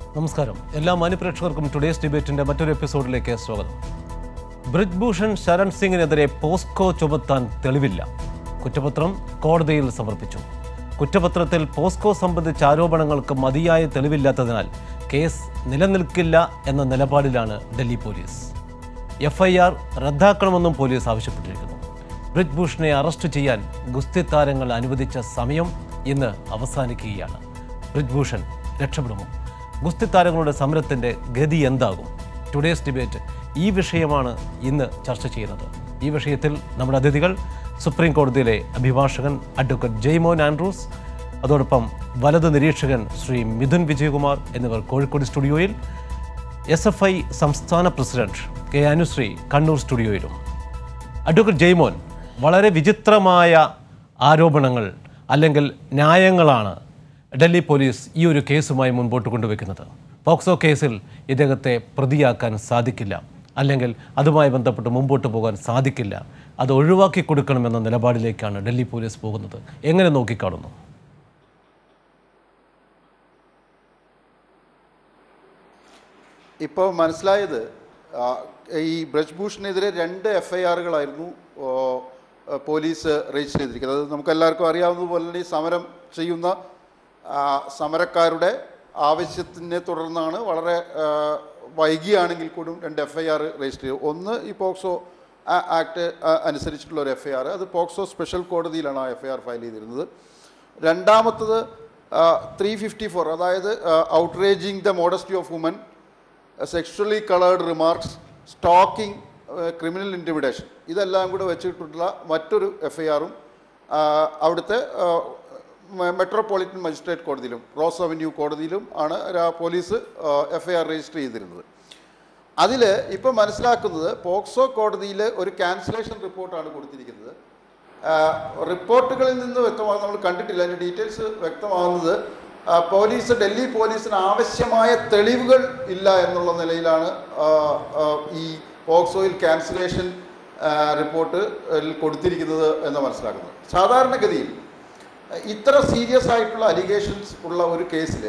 നമസ്കാരം എല്ലാ മാന്യപ്രേക്ഷകർക്കും ടുഡേസ് ഡിബേറ്റിന്റെ മറ്റൊരു എപ്പിസോഡിലേക്ക് സ്വാഗതം ബ്രിജ്ഭൂഷൺ ശരൺ സിംഗിനെതിരെ പോസ്കോ ചുമത്താൻ തെളിവില്ല കുറ്റപത്രം കോടതിയിൽ സമർപ്പിച്ചു കുറ്റപത്രത്തിൽ പോസ്കോ സംബന്ധിച്ച ആരോപണങ്ങൾക്ക് മതിയായ തെളിവില്ലാത്തതിനാൽ കേസ് നിലനിൽക്കില്ല എന്ന നിലപാടിലാണ് Delhi police F I R റദ്ദാക്കണമെന്നും പോലീസ് ആവശ്യപ്പെട്ടിരിക്കുന്നു ബ്രിജ്ഭൂഷണെ അറസ്റ്റ് ചെയ്യാൻ ഗുസ്തി താരങ്ങൾ അനുവദിച്ച സമയം ഇന്ന് അവസാനിക്കുകയാണ് ബ്രിജ്ഭൂഷൺ രക്ഷപ്പെടുമോ ഗുസ്തി താരങ്ങളുടെ സമരത്തിന്റെ ഗതി എന്താകും ടുഡേസ് ഡിബേറ്റ് ഈ വിഷയമാണ് ഇന്ന് ചർച്ച ചെയ്യുന്നത് ഈ വിഷയത്തിൽ നമ്മുടെ അതിഥികൾ സുപ്രീം കോടതിയിലെ അഭിഭാഷകൻ അഡ്വക്കേറ്റ് ജെയ്മോൻ ആൻഡ്രൂസ് അതോടൊപ്പം വലത് നിരീക്ഷകൻ ശ്രീ മിഥുൻ വിജയകുമാർ എന്നിവർ കോഴിക്കോട് സ്റ്റുഡിയോയിൽ എസ് എഫ് ഐ സംസ്ഥാന പ്രസിഡന്റ് കെ അനുശ്രീ കണ്ണൂർ സ്റ്റുഡിയോയിലും അഡ്വക്കേറ്റ് ജെയ്മോൻ വളരെ വിചിത്രമായ ആരോപണങ്ങൾ അല്ലെങ്കിൽ ന്യായങ്ങളാണ് ഡൽഹി പോലീസ് ഈ ഒരു കേസുമായി മുൻപോട്ട് കൊണ്ടുവയ്ക്കുന്നത് പോക്സോ കേസിൽ ഇദ്ദേഹത്തെ പ്രതിയാക്കാൻ സാധിക്കില്ല അല്ലെങ്കിൽ അതുമായി ബന്ധപ്പെട്ട് മുമ്പോട്ട് പോകാൻ സാധിക്കില്ല അത് ഒഴിവാക്കി കൊടുക്കണമെന്ന നിലപാടിലേക്കാണ് ഡൽഹി പോലീസ് പോകുന്നത് എങ്ങനെ നോക്കിക്കാണുന്നു ഇപ്പോൾ മനസ്സിലായത് ആ, ഈ ബ്രജ്ഭൂഷണെതിരെ രണ്ട് എഫ് ഐ ആറുകളായിരുന്നു പോലീസ് രജിസ്റ്റർ ചെയ്തിരിക്കുന്നത് അത് നമുക്കെല്ലാവർക്കും അറിയാവുന്നതുപോലെ തന്നെ ഈ സമരം ചെയ്യുന്ന ആ, സമരക്കാരുടെ ആവശ്യത്തിനെ തുടർന്നാണ് വളരെ ആ, വൈകിയാണെങ്കിൽ കൂടി രണ്ട് എഫ് ഐ ആർ രജിസ്റ്റർ ചെയ്തു ഒന്ന് ഈ പോക്സോ ആ- ആക്ട് ആ, അനുസരിച്ചിട്ടുള്ള ഒരു എഫ് ഐ ആർ അത് പോക്സോ സ്പെഷ്യൽ കോടതിയിലാണ് ആ എഫ് ഐ ആർ ഫയൽ ചെയ്തിരുന്നത് രണ്ടാമത്തത് ത്രീ ഫിഫ്റ്റി ഫോർ അതായത് outraging the modesty of woman sexually coloured remarks stalking criminal intimidation ഇതെല്ലാം കൂടെ വെച്ചിട്ടുള്ള മറ്റൊരു എഫ് ഐ ആറും അവിടുത്തെ ആ, മെ- മെട്രോപൊളിറ്റൻ മജിസ്ട്രേറ്റ് കോടതിയിലും റോസ് അവന്യൂ കോടതിയിലും ആണ് രാ- police F I R register ചെയ്തിരുന്നത് അതിൽ ഇപ്പം മനസ്സിലാക്കുന്നത് പോക്സോ കോടതിയിൽ ഒരു ക്യാൻസലേഷൻ റിപ്പോർട്ടാണ് കൊടുത്തിരിക്കുന്നത് ആ, റിപ്പോർട്ടുകളിൽ നിന്ന് വ്യക്തമാകുന്നത് നമ്മൾ കണ്ടിട്ടില്ല അതിൻ്റെ ഡീറ്റെയിൽസ് വ്യക്തമാകുന്നത് ആ, പോലീസ് ഡൽഹി പോലീസിന് ആവശ്യമായ തെളിവുകൾ ഇല്ല എന്നുള്ള നിലയിലാണ് ആ, ആ, ഈ പോക്സോയിൽ ക്യാൻസലേഷൻ റിപ്പോർട്ട് കൊടുത്തിരിക്കുന്നത് എന്ന് മനസ്സിലാക്കുന്നത് സാധാരണഗതിയിൽ ഇത്ര സീരിയസ് ആയിട്ടുള്ള അലിഗേഷൻസ് ഉള്ള ഒരു കേസിൽ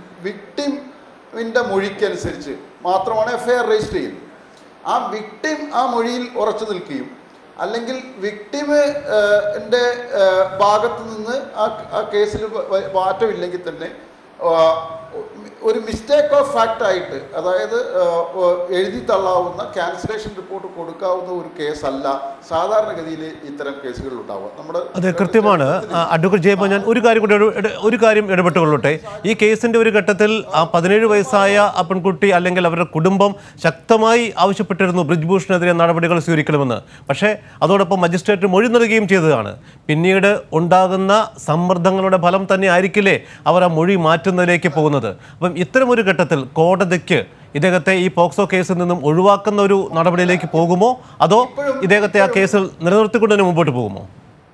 വിക്ടിമിൻ്റെ മൊഴിക്കനുസരിച്ച് മാത്രമാണ് എഫ് ഐ ആർ രജിസ്റ്റർ ചെയ്യുന്നത് ആ വിക്ടിം ആ മൊഴിയിൽ ഉറച്ചു നിൽക്കുകയും അല്ലെങ്കിൽ വിക്ടിമിൻ്റെ ഭാഗത്ത് നിന്ന് ആ ആ കേസിൽ വ- വ- മാറ്റമില്ലെങ്കിൽ തന്നെ ആ, ഒരു മിസ്റ്റേക്ക് ഓഫ് ഫാക്റ്റ് ആയിട്ട് അതായത് ആ, ആ, എഴുതി തള്ളാവുന്ന ക്യാൻസലേഷൻ റിപ്പോർട്ട് കൊടുക്കാവുന്ന ഒരു കേസല്ല സാധാരണഗതിയിൽ ഇത്തരം കേസുകളിൽ ഉണ്ടാവുക നമ്മുടെ അതെ കൃത്യമാണ് ആ, അഡ്വക്കേറ്റ് ജയമോൻ ഞാൻ ഒരു കാര്യം കൂടി ഇട- ഇട- ഒരു കാര്യം ഇടപെട്ടുകൊള്ളട്ടെ ഈ കേസിന്റെ ഒരു ഘട്ടത്തിൽ ആ പതിനേഴ് വയസ്സായ ആ പെൺകുട്ടി അല്ലെങ്കിൽ അവരുടെ കുടുംബം ശക്തമായി ആവശ്യപ്പെട്ടിരുന്നു ബ്രിജ്ഭൂഷണെതിരെ നടപടികൾ സ്വീകരിക്കണമെന്ന് പക്ഷേ അതോടൊപ്പം മജിസ്ട്രേറ്റ് മൊഴി നൽകുകയും ചെയ്തതാണ് പിന്നീട് ഉണ്ടാകുന്ന സമ്മർദ്ദങ്ങളുടെ ഫലം തന്നെ ആയിരിക്കില്ലേ അവർ ആ മൊഴി മാറ്റുന്നതിലേക്ക് പോകുന്നത് അപ്പം ഇത്തരം ഒരു ഘട്ടത്തിൽ കോടതിക്ക് ഇദ്ദേഹത്തെ ഈ പോക്സോ കേസിൽ നിന്നും ഒഴിവാക്കുന്ന ഒരു നടപടിയിലേക്ക് പോകുമോ അതോ ഇദ്ദേഹത്തെ ആ കേസിൽ നിലനിർത്തിക്കൊണ്ട് തന്നെ മുമ്പോട്ട് പോകുമോ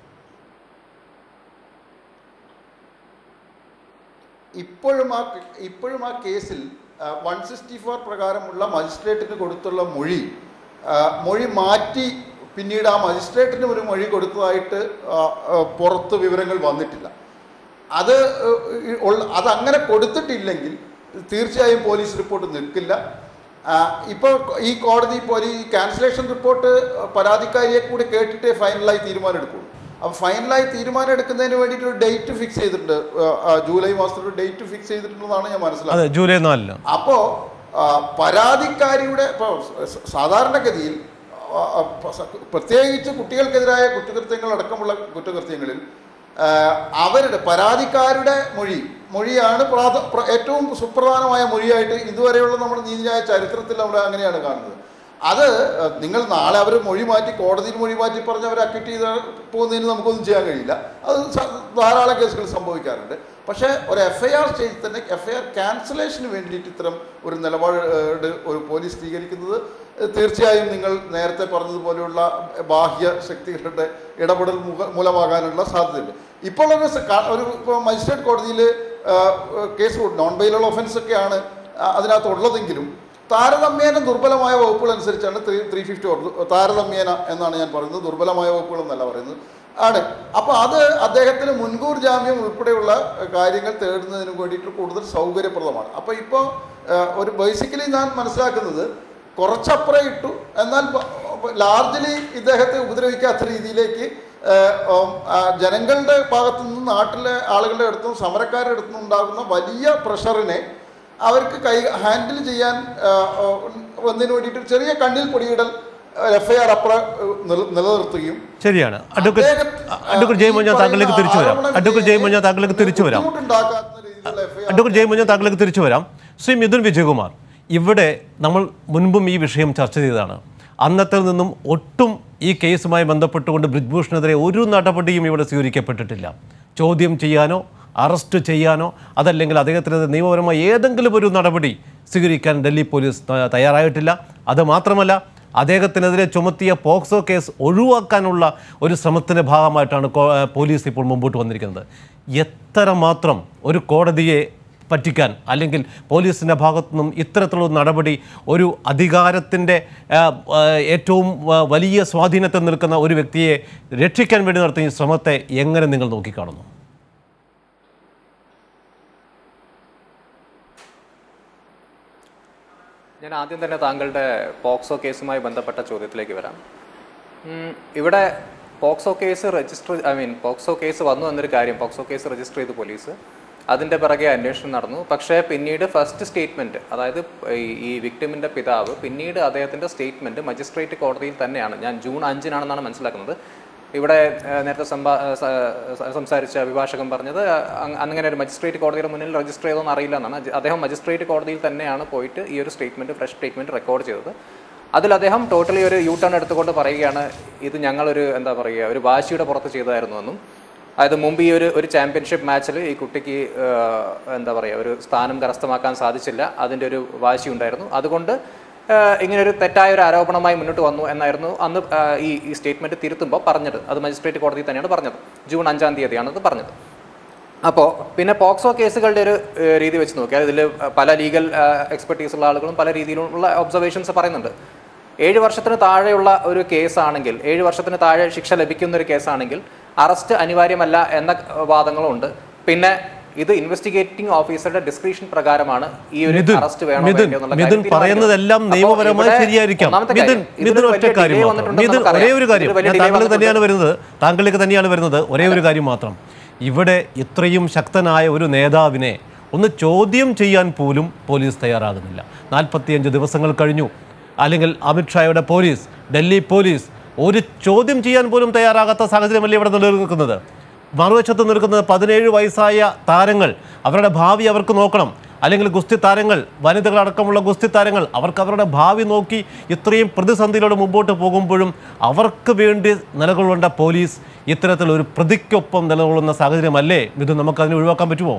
ഇപ്പോഴും ആ ഇപ്പോഴും ആ കേസിൽ വൺ സിക്സ്റ്റി ഫോർ പ്രകാരമുള്ള മജിസ്ട്രേറ്റിന് കൊടുത്തുള്ള മൊഴി ആ, മൊഴി മാറ്റി പിന്നീട് ആ മജിസ്ട്രേറ്റിന് ഒരു മൊഴി കൊടുത്തതായിട്ട് ആ, ആ, പുറത്ത് വിവരങ്ങൾ വന്നിട്ടില്ല അത് ഏഹ്, ഉള്ള അതങ്ങനെ കൊടുത്തിട്ടില്ലെങ്കിൽ തീർച്ചയായും പോലീസ് റിപ്പോർട്ട് നിൽക്കില്ല ഇപ്പോൾ ഈ കോടതി പോലീ ക്യാൻസലേഷൻ റിപ്പോർട്ട് പരാതിക്കാരിയെ കൂടി കേട്ടിട്ടേ ഫൈനലായി തീരുമാനം എടുക്കുള്ളൂ അപ്പോൾ ഫൈനലായി തീരുമാനം എടുക്കുന്നതിന് വേണ്ടിയിട്ട് ഒരു ഡേറ്റ് ഫിക്സ് ചെയ്തിട്ടുണ്ട് ആ, ആ, ജൂലൈ മാസത്തിൽ ഒരു ഡേറ്റ് ഫിക്സ് ചെയ്തിട്ടുണ്ടെന്നാണ് ഞാൻ മനസ്സിലാക്കുന്നത് അതെ ജൂലൈ നാലിന് അപ്പോൾ പരാതിക്കാരിയുടെ ഇപ്പോൾ സാധാരണഗതിയിൽ ആ, ആ, പ- പ്രത്യേകിച്ച് കുട്ടികൾക്കെതിരായ കുറ്റകൃത്യങ്ങൾ അടക്കമുള്ള കുറ്റകൃത്യങ്ങളിൽ ആ, അവരുടെ പരാതിക്കാരുടെ മൊഴി മൊഴിയാണ് പ്രാധ പ്ര- ഏറ്റവും സുപ്രധാനമായ മൊഴിയായിട്ട് ഇതുവരെയുള്ള നമ്മുടെ നീതിന്യായ ചരിത്രത്തിൽ നമ്മൾ അങ്ങനെയാണ് കാണുന്നത് അത് ആ, നിങ്ങൾ നാളെ അവർ മൊഴി മാറ്റി കോടതിയിൽ മൊഴി മാറ്റി പറഞ്ഞ് അവരെ അക്വിറ്റ് ചെയ്ത് പോകുന്നതിന് നമുക്കൊന്നും ചെയ്യാൻ കഴിയില്ല അത് സ- ധാരാളം കേസുകൾ സംഭവിക്കാറുണ്ട് പക്ഷേ ഒരു എഫ് ഐ ആർ സ്റ്റേജിൽ തന്നെ എഫ് ഐ ആർ ക്യാൻസലേഷന് വേണ്ടിയിട്ട് ഇത്തരം ഒരു നിലപാട് ഏഹ്, ഒരു പോലീസ് സ്വീകരിക്കുന്നത് തീർച്ചയായും നിങ്ങൾ നേരത്തെ പറഞ്ഞതുപോലെയുള്ള ബാഹ്യ ശക്തികളുടെ ഇടപെടൽ മുഖ മൂലമാകാനുള്ള സാധ്യതയുണ്ട് ഇപ്പോൾ ഒരു സ- കാ- ഒരു ഇപ്പോൾ മജിസ്ട്രേറ്റ് കോടതിയിൽ കേസ് നോൺ ബെയിലുള്ള ഒഫൻസ് ഒക്കെയാണ് ആ, അതിനകത്ത് ഉള്ളതെങ്കിലും താരതമ്യേന ദുർബലമായ വകുപ്പുകൾ അനുസരിച്ചാണ് ത്രീ ത്രീ ഫിഫ്റ്റി താരതമ്യേന എന്നാണ് ഞാൻ പറയുന്നത് ദുർബലമായ വകുപ്പുകൾ എന്നല്ല പറയുന്നത് ആണ് അപ്പോൾ അത് അദ്ദേഹത്തിന് മുൻകൂർ ജാമ്യം ഉൾപ്പെടെയുള്ള കാര്യങ്ങൾ തേടുന്നതിന് വേണ്ടിയിട്ട് കൂടുതൽ സൗകര്യപ്രദമാണ് അപ്പോൾ ഇപ്പോൾ ഒരു ബേസിക്കലി ഞാൻ മനസ്സിലാക്കുന്നത് കുറച്ചപ്പുറം ഇട്ടു എന്നാൽ ലാർജ്ലി ഇദ്ദേഹത്തെ ഉപദ്രവിക്കാത്ത രീതിയിലേക്ക് ഏഹ്, ഉം, ആ, ജനങ്ങളുടെ ഭാഗത്തു നിന്നും നാട്ടിലെ ആളുകളുടെ അടുത്തും സമരക്കാരുടെ അടുത്തും ഉണ്ടാകുന്ന വലിയ പ്രഷറിനെ അവർക്ക് കൈ ഹാൻഡിൽ ചെയ്യാൻ ഒന്നിനു വേണ്ടിയിട്ട് ചെറിയ കണ്ണിൽ പൊടിയിടൽ എഫ് ഐ ആർ അപ്പുറം ഏഹ്, നില- നിലനിർത്തുകയും ശരിയാണ് അഡ്വക്കേറ്റ് അദ്ദേഹം, അഡ്വക്കേറ്റ് ജയ് ഞാൻ ഈ താങ്കളിലേക്ക് പറയുന്ന തിരിച്ചു വരാം ആരോപണം അഡ്വക്കേറ്റ് ജയ് ഞാൻ താങ്കളിലേക്ക് തിരിച്ചു വരാം ബുദ്ധിമുട്ടുണ്ടാക്കാത്ത രീതിയിലുള്ള FIR അഡ്വക്കേറ്റ് ജയ് ഞാൻ താങ്കളിലേക്ക് തിരിച്ചു വരാം ശ്രീ മിഥുൻ വിജയകുമാർ ഇവിടെ നമ്മൾ മുൻപും ഈ വിഷയം ചർച്ച ചെയ്തതാണ് അന്നത്തെ നിന്നും ഒട്ടും ഈ കേസുമായി ബന്ധപ്പെട്ടുകൊണ്ട് ബ്രിജ്ഭൂഷണെതിരെ ഒരു നടപടിയും ഇവിടെ സ്വീകരിക്കപ്പെട്ടിട്ടില്ല ചോദ്യം ചെയ്യാനോ അറസ്റ്റ് ചെയ്യാനോ അതല്ലെങ്കിൽ അദ്ദേഹത്തിനെതിരെ നിയമപരമായ ഏതെങ്കിലും ഒരു നടപടി സ്വീകരിക്കാൻ ഡൽഹി പോലീസ് ത- തയ്യാറായിട്ടില്ല അത് മാത്രമല്ല അദ്ദേഹത്തിനെതിരെ ചുമത്തിയ പോക്സോ കേസ് ഒഴിവാക്കാനുള്ള ഒരു ശ്രമത്തിൻ്റെ ഭാഗമായിട്ടാണ് കോ- പോലീസ് ഇപ്പോൾ മുമ്പോട്ട് വന്നിരിക്കുന്നത് എത്രമാത്രം ഒരു കോടതിയെ പറ്റിക്കാൻ അല്ലെങ്കിൽ പോലീസിൻ്റെ ഭാഗത്തു നിന്നും ഇത്തരത്തിലുള്ള നടപടി ഒരു അധികാരത്തിൻ്റെ ആ, ആ, ഏറ്റവും ആ, വലിയ സ്വാധീനത്തിൽ നിൽക്കുന്ന ഒരു വ്യക്തിയെ രക്ഷിക്കാൻ വേണ്ടി നടത്തിയ ഈ ശ്രമത്തെ എങ്ങനെ നിങ്ങൾ നോക്കിക്കാണുന്നു ഞാൻ ആദ്യം തന്നെ താങ്കളുടെ പോക്സോ കേസുമായി ബന്ധപ്പെട്ട ചോദ്യത്തിലേക്ക് വരാം ഉം, ഇവിടെ POCSO case register I mean POCSO case വന്നു എന്നൊരു കാര്യം പോക്സോ കേസ് രജിസ്റ്റർ ചെയ്തു പോലീസ് അതിൻ്റെ പിറകെ അന്വേഷണം നടന്നു പക്ഷേ പിന്നീട് ഫസ്റ്റ് സ്റ്റേറ്റ്മെൻറ്റ് അതായത് ഈ- ഈ വിക്ടിമിൻ്റെ പിതാവ് പിന്നീട് അദ്ദേഹത്തിൻ്റെ സ്റ്റേറ്റ്മെൻറ്റ് മജിസ്ട്രേറ്റ് കോടതിയിൽ തന്നെയാണ് ഞാൻ ജൂൺ അഞ്ചിനാണെന്നാണ് മനസ്സിലാക്കുന്നത് ഇവിടെ ഏഹ്, നേരത്തെ സംഭാ ഏഹ്, സ- സ- സംസാരിച്ച അഭിഭാഷകൻ പറഞ്ഞത് അ- അങ്ങനെ ഒരു മജിസ്ട്രേറ്റ് കോടതിയുടെ മുന്നിൽ രജിസ്റ്റർ ചെയ്തോന്ന് അറിയില്ല എന്നാണ് അജ് അദ്ദേഹം മജിസ്ട്രേറ്റ് കോടതിയിൽ തന്നെയാണ് പോയിട്ട് ഈ ഒരു സ്റ്റേറ്റ്മെന്റ് ഫ്രഷ് സ്റ്റേറ്റ്മെന്റ് റെക്കോർഡ് ചെയ്തത് അതിൽ അദ്ദേഹം ടോട്ടലി ഒരു യൂ ടേൺ എടുത്തുകൊണ്ട് പറയുകയാണ് ഇത് ഞങ്ങളൊരു എന്താ പറയുക ഒരു വാശിയുടെ പുറത്ത് ചെയ്തതായിരുന്നു എന്നും അതായത് മുമ്പ് ഈ ഒരു ഒരു ചാമ്പ്യൻഷിപ്പ് മാച്ചിൽ ഈ കുട്ടിക്ക് ഏഹ്, എന്താ പറയുക ഒരു സ്ഥാനം കരസ്ഥമാക്കാൻ സാധിച്ചില്ല അതിൻ്റെ ഒരു വാശി ഉണ്ടായിരുന്നു അതുകൊണ്ട് ഏഹ്, ഇങ്ങനെ ഒരു തെറ്റായ ഒരു ആരോപണമായി മുന്നോട്ട് വന്നു എന്നായിരുന്നു അന്ന് ഏഹ്, ഈ ഈ സ്റ്റേറ്റ്മെന്റ് തിരുത്തുമ്പോൾ പറഞ്ഞത് അത് മജിസ്ട്രേറ്റ് കോടതി തന്നെയാണ് പറഞ്ഞത് ജൂൺ അഞ്ചാം തീയതിയാണ് അത് പറഞ്ഞത് അപ്പോൾ പിന്നെ പോക്സോ കേസുകളുടെ ഒരു ഏഹ്, രീതി വെച്ച് നോക്കിയാൽ ഇതിൽ പല ലീഗൽ എക്സ്പെർട്ടീസ് ഉള്ള ആളുകളും പല രീതിയിലുള്ള ഒബ്സർവേഷൻസ് പറയുന്നുണ്ട് ഏഴ് വർഷത്തിന് താഴെയുള്ള ഒരു കേസാണെങ്കിൽ ഏഴ് വർഷത്തിന് താഴെ ശിക്ഷ ലഭിക്കുന്ന ഒരു കേസാണെങ്കിൽ അറസ്റ്റ് അനിവാര്യമല്ല എന്ന വാദങ്ങളുണ്ട് പിന്നെ ഇത് ഇൻവെസ്റ്റിഗേറ്റിംഗ് ഓഫീസറുടെ ഡിസ്ക്രിപ്ഷൻ പ്രകാരമാണ് ഈ ഒരു മിഥുൻ, അറസ്റ്റ് വേണോ മിഥുൻ, വേണ്ടയോ എന്നുള്ള മിഥുൻ കാര്യം പറയുന്നതെല്ലാം തീരുമാനിക്കുന്നത്. നിയമപരമായി അപ്പോൾ ഇവിടെ ശരിയായിരിക്കാം ഒന്നാമത്തെ മിഥുൻ കാര്യം, മിഥുൻ ഇതിലൊരു ഒറ്റ വലിയ കാര്യം delay മാത്രം വന്നിട്ടുണ്ടെന്ന് മിഥുൻ നമുക്കറിയാം. ഒരേ ഒരു കാര്യം ഇതിൽ വലിയ ഞാൻ delay താങ്കൾ തന്നെയാണ് വന്നിട്ടുണ്ട്. വരുന്നത് താങ്കളിലേക്ക് തന്നെയാണ് വരുന്നത് ഒരേ ഒരു കാര്യം മാത്രം ഇവിടെ ഇത്രയും ശക്തനായ ഒരു നേതാവിനെ ഒന്ന് ചോദ്യം ചെയ്യാൻ പോലും പോലീസ് തയ്യാറാകുന്നില്ല നാൽപ്പത്തിയഞ്ച് ദിവസങ്ങൾ കഴിഞ്ഞു അല്ലെങ്കിൽ അമിത്ഷായുടെ പോലീസ് ഡൽഹി പോലീസ് ഒരു ചോദ്യം ചെയ്യാൻ പോലും തയ്യാറാകാത്ത സാഹചര്യമല്ലേ ഇവിടെ നിലനിൽക്കുന്നത് മറുവശത്ത് നിൽക്കുന്നത് പതിനേഴ് വയസ്സായ താരങ്ങൾ അവരുടെ ഭാവി അവർക്ക് നോക്കണം അല്ലെങ്കിൽ ഗുസ്തി താരങ്ങൾ വനിതകളടക്കമുള്ള ഗുസ്തി താരങ്ങൾ അവർക്ക് അവരുടെ ഭാവി നോക്കി ഇത്രയും പ്രതിസന്ധിയിലൂടെ മുമ്പോട്ട് പോകുമ്പോഴും അവർക്ക് വേണ്ടി നിലകൊള്ളേണ്ട പോലീസ് ഇത്തരത്തിലൊരു പ്രതിക്കൊപ്പം നിലകൊള്ളുന്ന സാഹചര്യമല്ലേ ഇത് നമുക്കതിനെ ഒഴിവാക്കാൻ പറ്റുമോ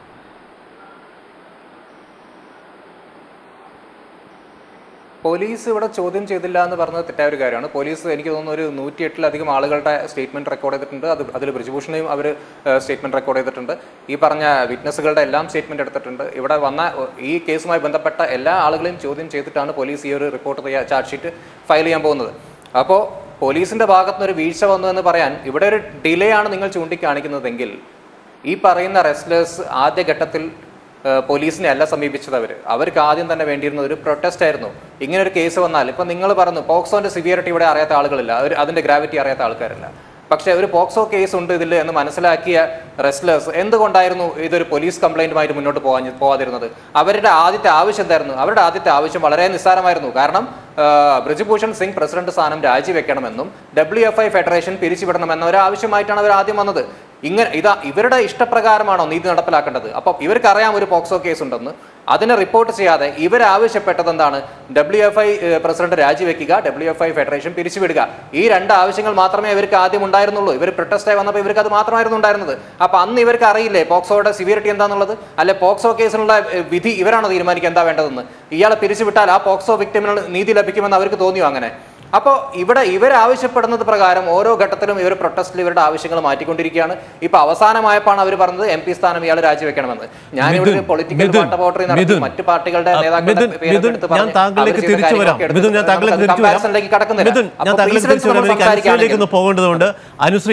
പോലീസ് ഇവിടെ ചോദ്യം ചെയ്തില്ല എന്ന് പറഞ്ഞത് തെറ്റായ ഒരു കാര്യമാണ് പോലീസ് എനിക്ക് തോന്നുന്നു ഒരു നൂറ്റി എട്ടിലധികം ആളുകളുടെ സ്റ്റേറ്റ്മെന്റ് റെക്കോർഡ് ചെയ്തിട്ടുണ്ട് അത് അതിൽ ബ്രിജുഭൂഷണെയും അവർ സ്റ്റേറ്റ്മെന്റ് റെക്കോർഡ് ചെയ്തിട്ടുണ്ട് ഈ പറഞ്ഞ വിറ്റ്നസ്സുകളുടെ എല്ലാം സ്റ്റേറ്റ്മെന്റ് എടുത്തിട്ടുണ്ട് ഇവിടെ വന്ന ഒ- ഈ കേസുമായി ബന്ധപ്പെട്ട എല്ലാ ആളുകളെയും ചോദ്യം ചെയ്തിട്ടാണ് പോലീസ് ഈ ഒരു റിപ്പോർട്ട് തയ്യാ ചാർജ് ഷീറ്റ് ഫയൽ ചെയ്യാൻ പോകുന്നത് അപ്പോൾ പോലീസിന്റെ ഭാഗത്തുനിന്ന് ഒരു വീഴ്ച വന്നു എന്ന് പറയാൻ ഇവിടെ ഒരു ഡിലേ ആണ് നിങ്ങൾ ചൂണ്ടിക്കാണിക്കുന്നതെങ്കിൽ ഈ പറയുന്ന റെസ്ലേഴ്സ് ആദ്യഘട്ടത്തിൽ ഏഹ് പോലീസിനെ അല്ല സമീപിച്ചത് അവർ അവർക്ക് ആദ്യം തന്നെ വേണ്ടിയിരുന്നത് ഒരു പ്രൊട്ടസ്റ്റ് ആയിരുന്നു ഇങ്ങനെ ഒരു കേസ് വന്നാൽ ഇപ്പം നിങ്ങൾ പറഞ്ഞു പോക്സോന്റെ സിവിയറിറ്റി ഇവിടെ അറിയാത്ത ആളുകളില്ല അവർ അതിന്റെ ഗ്രാവിറ്റി അറിയാത്ത ആൾക്കാരില്ല പക്ഷേ ഒരു പോക്സോ കേസ് ഉണ്ട് ഇതിൽ എന്ന് മനസ്സിലാക്കിയ റെസ്ലേഴ്സ് എന്തുകൊണ്ടായിരുന്നു ഇതൊരു പോലീസ് കംപ്ലൈന്റുമായിട്ട് മുന്നോട്ട് പോകാൻ പോകാതിരുന്നത് അവരുടെ ആദ്യത്തെ ആവശ്യം എന്തായിരുന്നു അവരുടെ ആദ്യത്തെ ആവശ്യം വളരെ നിസ്സാരമായിരുന്നു കാരണം ആ, ബ്രിജ്ഭൂഷൺ സിംഗ് പ്രസിഡന്റ് സ്ഥാനം രാജിവെക്കണമെന്നും ഡബ്ല്യു എഫ് ഐ ഫെഡറേഷൻ പിരിച്ചുവിടണമെന്ന ഒരു ആവശ്യമായിട്ടാണ് അവർ ആദ്യം വന്നത് ഇങ്ങനെ ഇതാ ഇവരുടെ ഇഷ്ടപ്രകാരമാണോ നീതി നടപ്പിലാക്കേണ്ടത് അപ്പം ഇവർക്ക് അറിയാം ഒരു പോക്സോ കേസ് ഉണ്ടെന്ന് അതിനെ റിപ്പോർട്ട് ചെയ്യാതെ ഇവർ ആവശ്യപ്പെട്ടത് എന്താണ് ഡബ്ല്യു എഫ് ഐ പ്രസിഡന്റ് രാജിവെക്കുക ഡബ്ല്യു എഫ് ഐ ഫെഡറേഷൻ പിരിച്ചുവിടുക ഈ രണ്ട് ആവശ്യങ്ങൾ മാത്രമേ ഇവർക്ക് ആദ്യം ഉണ്ടായിരുന്നുള്ളൂ ഇവർ പ്രൊട്ടസ്റ്റ് ആയി വന്നപ്പോൾ ഇവർക്ക് അത് മാത്രമായിരുന്നു ഉണ്ടായിരുന്നത് അപ്പൊ അന്ന് ഇവർക്ക് അറിയില്ലേ പോക്സോയുടെ സിവിയറിറ്റി എന്താണെന്നുള്ളത് അല്ലെ പോക്സോ കേസിനുള്ള ഏഹ്, വിധി ഇവരാണോ തീരുമാനിക്കുക എന്താ വേണ്ടതെന്ന് ഇയാളെ പിരിച്ചുവിട്ടാൽ ആ പോക്സോ വിക്ടിമിന് നീതി ലഭിക്കുമെന്ന് അവർക്ക് തോന്നിയോ അങ്ങനെ അപ്പോൾ ഇവിടെ ഇവർ ആവശ്യപ്പെടുന്നത് പ്രകാരം ഓരോ ഘട്ടത്തിലും ഇവർ പ്രൊട്ടസ്റ്റിൽ ഇവരുടെ ആവശ്യങ്ങൾ മാറ്റിക്കൊണ്ടിരിക്കുകയാണ് ഇപ്പൊ അവസാനമായപ്പോഴാണ് അവർ പറഞ്ഞത് എം പി സ്ഥാനം ഇയാൾ രാജിവെക്കണമെന്ന് ഞാൻ ഇവിടെ മിഥുൻ, പൊളിറ്റിക്കൽ മിഥുൻ, വോട്ടവോട്ടറി നടത്തി മിഥുൻ. മറ്റ് പാർട്ടികളുടെ ആ, നേതാക്കളുടെ മിഥുൻ, പേരൊക്കെ മിഥുൻ, എടുത്ത് ഞാൻ പറഞ്ഞ് താങ്കളിലേക്ക് അവർ ചെയ്ത തിരിച്ചു വരാം കാര്യങ്ങളൊക്കെ എടുത്ത് മിഥുൻ ഞാൻ താങ്കളിലേക്ക് നമുക്ക് തിരിച്ചു വരാം comparisonലേക്ക് കടക്കുന്നില്ല. മിഥുൻ ഞാൻ അപ്പോൾ താങ്കളിലേക്ക് precedence തിരിച്ചു വരാം നമ്മൾ എനിക്ക് അനുശ്രീയിലേക്ക് ഒന്ന് സംസാരിക്കുകയാണെങ്കിൽ പോകേണ്ടതുണ്ട് അനുശ്രീ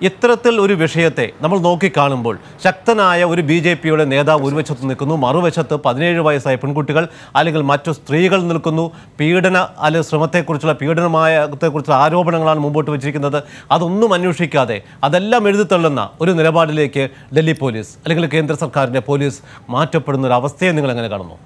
ഇത്തരത്തിൽ ഒരു വിഷയത്തെ നമ്മൾ നോക്കിക്കാണുമ്പോൾ ശക്തനായ ഒരു ബി ജെ പിയുടെ നേതാവ് ഒരു വശത്ത് നിൽക്കുന്നു മറുവശത്ത് പതിനേഴ് വയസ്സായ പെൺകുട്ടികൾ അല്ലെങ്കിൽ മറ്റു സ്ത്രീകൾ നിൽക്കുന്നു പീഡന അല്ലെങ്കിൽ ശ്രമത്തെക്കുറിച്ചുള്ള പീഡനമായത്തെക്കുറിച്ചുള്ള ആരോപണങ്ങളാണ് മുമ്പോട്ട് വെച്ചിരിക്കുന്നത് അതൊന്നും അന്വേഷിക്കാതെ അതെല്ലാം എഴുതിത്തള്ളുന്ന ഒരു നിലപാടിലേക്ക് ഡൽഹി പോലീസ് അല്ലെങ്കിൽ കേന്ദ്ര സർക്കാരിൻ്റെ പോലീസ് മാറ്റപ്പെടുന്ന ഒരു അവസ്ഥയെ നിങ്ങൾ എങ്ങനെ കാണുന്നു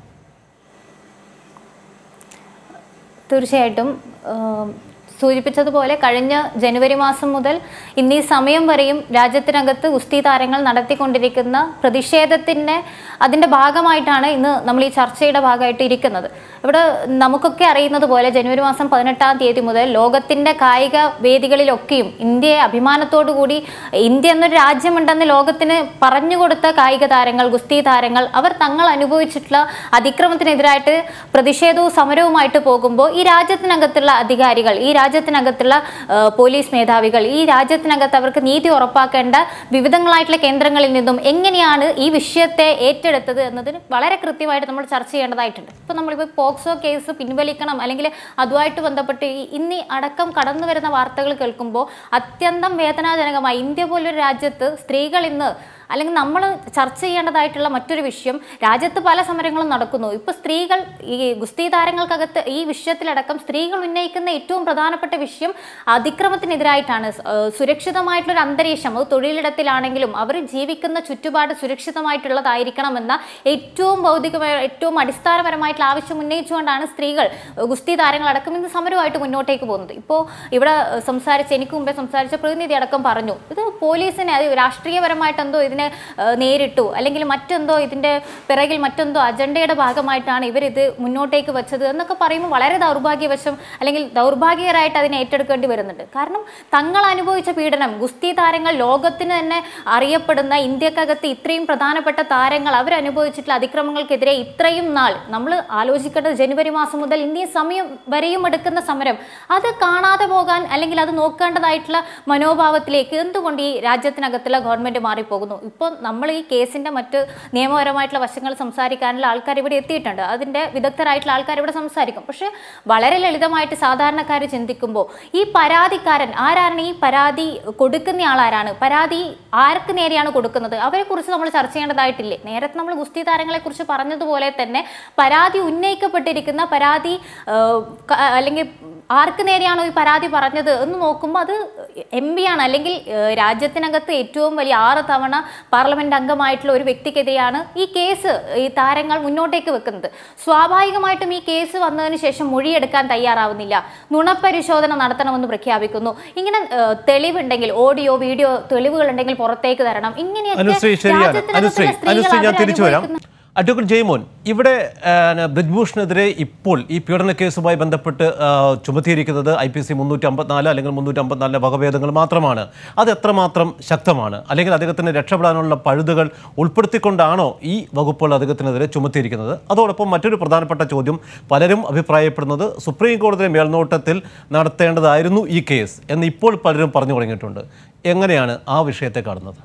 തീർച്ചയായിട്ടും ആം, സൂചിപ്പിച്ചതുപോലെ കഴിഞ്ഞ ജനുവരി മാസം മുതൽ ഇന്നീ സമയം വരെയും രാജ്യത്തിനകത്ത് ഗുസ്തി താരങ്ങൾ നടത്തിക്കൊണ്ടിരിക്കുന്ന പ്രതിഷേധത്തിൻ്റെ അതിൻ്റെ ഭാഗമായിട്ടാണ് ഇന്ന് നമ്മൾ ഈ ചർച്ചയുടെ ഭാഗമായിട്ട് ഇരിക്കുന്നത് ഇവിടെ നമുക്കൊക്കെ അറിയുന്നത് പോലെ ജനുവരി മാസം പതിനെട്ടാം തീയതി മുതൽ ലോകത്തിൻ്റെ കായിക വേദികളിലൊക്കെയും ഇന്ത്യയെ അഭിമാനത്തോടു കൂടി ഇന്ത്യ എന്നൊരു രാജ്യമുണ്ടെന്ന് ലോകത്തിന് പറഞ്ഞുകൊടുത്ത കായിക താരങ്ങൾ ഗുസ്തി താരങ്ങൾ അവർ തങ്ങൾ അനുഭവിച്ചിട്ടുള്ള അതിക്രമത്തിനെതിരായിട്ട് പ്രതിഷേധവും സമരവുമായിട്ട് പോകുമ്പോൾ ഈ രാജ്യത്തിനകത്തുള്ള അധികാരികൾ ഈ രാജ്യത്തിനകത്തുള്ള ആ, പോലീസ് മേധാവികൾ ഈ രാജ്യത്തിനകത്ത് അവർക്ക് നീതി ഉറപ്പാക്കേണ്ട വിവിധങ്ങളായിട്ടുള്ള കേന്ദ്രങ്ങളിൽ നിന്നും എങ്ങനെയാണ് ഈ വിഷയത്തെ ഏറ്റെടുത്തത് എന്നതിന് വളരെ കൃത്യമായിട്ട് നമ്മൾ ചർച്ച ചെയ്യേണ്ടതായിട്ടുണ്ട് ഇപ്പൊ നമ്മളിപ്പോൾ പോക്സോ കേസ് പിൻവലിക്കണം അല്ലെങ്കിൽ അതുമായിട്ട് ബന്ധപ്പെട്ട് ഈ ഇന്ന് അടക്കം കടന്നു വരുന്ന വാർത്തകൾ കേൾക്കുമ്പോൾ അത്യന്തം വേദനാജനകമായി ഇന്ത്യ പോലൊരു രാജ്യത്ത് സ്ത്രീകൾ ഇന്ന് അല്ലെങ്കിൽ നമ്മൾ ചർച്ച ചെയ്യേണ്ടതായിട്ടുള്ള മറ്റൊരു വിഷയം രാജ്യത്ത് പല സമരങ്ങളും നടക്കുന്നു ഇപ്പൊ സ്ത്രീകൾ ഈ ഗുസ്തി താരങ്ങൾക്കകത്ത് ഈ വിഷയത്തിലടക്കം സ്ത്രീകൾ ഉന്നയിക്കുന്ന ഏറ്റവും പ്രധാനപ്പെട്ട വിഷയം അതിക്രമത്തിനെതിരായിട്ടാണ് സ്- ഏഹ് സുരക്ഷിതമായിട്ടുള്ള ഒരു അന്തരീക്ഷം അത് തൊഴിലിടത്തിലാണെങ്കിലും അവർ ജീവിക്കുന്ന ചുറ്റുപാട് സുരക്ഷിതമായിട്ടുള്ളതായിരിക്കണമെന്ന ഏറ്റവും ഭൗതികമായ ഏറ്റവും അടിസ്ഥാനപരമായിട്ടുള്ള ആവശ്യം ഉന്നയിച്ചുകൊണ്ടാണ് സ്ത്രീകൾ ഏഹ് ഗുസ്തി താരങ്ങളടക്കം ഇന്ന് സമരമായിട്ട് മുന്നോട്ടേക്ക് പോകുന്നത് ഇപ്പോൾ ഇവിടെ ഏഹ് സംസാരിച്ച എനിക്ക് മുമ്പേ സംസാരിച്ച പ്രതിനിധി അടക്കം പറഞ്ഞു ഇത് പോലീസിനെ അത് രാഷ്ട്രീയപരമായിട്ട് എന്തോ ഇതിനെ ഏഹ് നേരിട്ടു അല്ലെങ്കിൽ മറ്റെന്തോ ഇതിന്റെ പിറകിൽ മറ്റെന്തോ അജണ്ടയുടെ ഭാഗമായിട്ടാണ് ഇവരിത് മുന്നോട്ടേക്ക് വെച്ചത് എന്നൊക്കെ പറയുമ്പോൾ വളരെ ദൗർഭാഗ്യവശം അല്ലെങ്കിൽ ദൗർഭാഗ്യകരായിട്ട് അതിനെ ഏറ്റെടുക്കേണ്ടി വരുന്നുണ്ട് കാരണം തങ്ങൾ അനുഭവിച്ച പീഡനം ഗുസ്തി താരങ്ങൾ ലോകത്തിന് തന്നെ അറിയപ്പെടുന്ന ഇന്ത്യക്കകത്ത് ഇത്രയും പ്രധാനപ്പെട്ട താരങ്ങൾ അവരനുഭവിച്ചിട്ടുള്ള അതിക്രമങ്ങൾക്കെതിരെ ഇത്രയും നാൾ നമ്മൾ ആലോചിക്കേണ്ടത് ജനുവരി മാസം മുതൽ ഇന്ത്യ സമയം വരെയും എടുക്കുന്ന സമരം അത് കാണാതെ പോകാൻ അല്ലെങ്കിൽ അത് നോക്കേണ്ടതായിട്ടുള്ള മനോഭാവത്തിലേക്ക് എന്തുകൊണ്ട് ഈ രാജ്യത്തിനകത്തുള്ള ഗവൺമെന്റ് മാറിപ്പോകുന്നു ഇപ്പോൾ നമ്മൾ ഈ കേസിന്റെ മറ്റ് നിയമപരമായിട്ടുള്ള വശങ്ങൾ സംസാരിക്കാനുള്ള ആൾക്കാർ ഇവിടെ എത്തിയിട്ടുണ്ട് അതിന്റെ വിദഗ്ധരായിട്ടുള്ള ആൾക്കാർ ഇവിടെ സംസാരിക്കും പക്ഷെ വളരെ ലളിതമായിട്ട് സാധാരണക്കാർ ചിന്തിക്കുമ്പോൾ ഈ പരാതിക്കാരൻ ആരാണ് ഈ പരാതി കൊടുക്കുന്ന ആളാരാണ് പരാതി ആർക്ക് നേരെയാണ് കൊടുക്കുന്നത് അവരെ കുറിച്ച് നമ്മൾ ചർച്ച ചെയ്യേണ്ടതായിട്ടില്ലേ നേരത്തെ നമ്മൾ ഗുസ്തി താരങ്ങളെ കുറിച്ച് പറഞ്ഞതുപോലെ തന്നെ പരാതി ഉന്നയിക്കപ്പെട്ടിരിക്കുന്ന പരാതി ആ, ക- അല്ലെങ്കിൽ ആർക്ക് നേരെയാണോ ഈ പരാതി പറഞ്ഞത് എന്ന് നോക്കുമ്പോൾ അത് എം പി ആണ് അല്ലെങ്കിൽ ഏഹ്, രാജ്യത്തിനകത്ത് ഏറ്റവും വലിയ ആറ് തവണ പാർലമെന്റ് അംഗമായിട്ടുള്ള ഒരു വ്യക്തിക്കെതിരെയാണ് ഈ കേസ് ഈ താരങ്ങൾ മുന്നോട്ടേക്ക് വെക്കുന്നത് സ്വാഭാവികമായിട്ടും ഈ കേസ് വന്നതിന് ശേഷം മൊഴിയെടുക്കാൻ തയ്യാറാവുന്നില്ല നുണപരിശോധന നടത്തണമെന്ന് പ്രഖ്യാപിക്കുന്നു ഇങ്ങനെ ഏഹ്, തെളിവുണ്ടെങ്കിൽ ഓഡിയോ വീഡിയോ തെളിവുകൾ ഉണ്ടെങ്കിൽ പുറത്തേക്ക് തരണം ഇങ്ങനെയൊക്കെ അനുശ്രീ ശരിയാണ് രാജ്യത്തിനകത്തുള്ള അനുശ്രീ സ്ത്രീകൾ അനുശ്രീ ഞാൻ തിരിച്ചു വരാം അവരനുഭവിക്കുന്ന- അഡ്വക്കേറ്റ് ജയ്മോൻ ഇവിടെ ആ, ന, ബ്രിജ്ഭൂഷണെതിരെ ഇപ്പോൾ ഈ പീഡന കേസുമായി ബന്ധപ്പെട്ട് ആ, ചുമത്തിയിരിക്കുന്നത് ഐ പി സി മുന്നൂറ്റി അമ്പത്തിനാല് അല്ലെങ്കിൽ മുന്നൂറ്റി അമ്പത്തിനാലിലെ വകഭേദങ്ങൾ മാത്രമാണ് അത് എത്രമാത്രം ശക്തമാണ് അല്ലെങ്കിൽ അദ്ദേഹത്തിന് രക്ഷപ്പെടാനുള്ള പഴുതുകൾ ഉൾപ്പെടുത്തിക്കൊണ്ടാണോ ഈ വകുപ്പുകൾ അദ്ദേഹത്തിനെതിരെ ചുമത്തിയിരിക്കുന്നത് അതോടൊപ്പം മറ്റൊരു പ്രധാനപ്പെട്ട ചോദ്യം പലരും അഭിപ്രായപ്പെടുന്നത് സുപ്രീം കോടതിയുടെ മേൽനോട്ടത്തിൽ നടത്തേണ്ടതായിരുന്നു ഈ കേസ് എന്ന് ഇപ്പോൾ പലരും പറഞ്ഞു തുടങ്ങിയിട്ടുണ്ട് എങ്ങനെയാണ് ആ വിഷയത്തെ കാണുന്നത്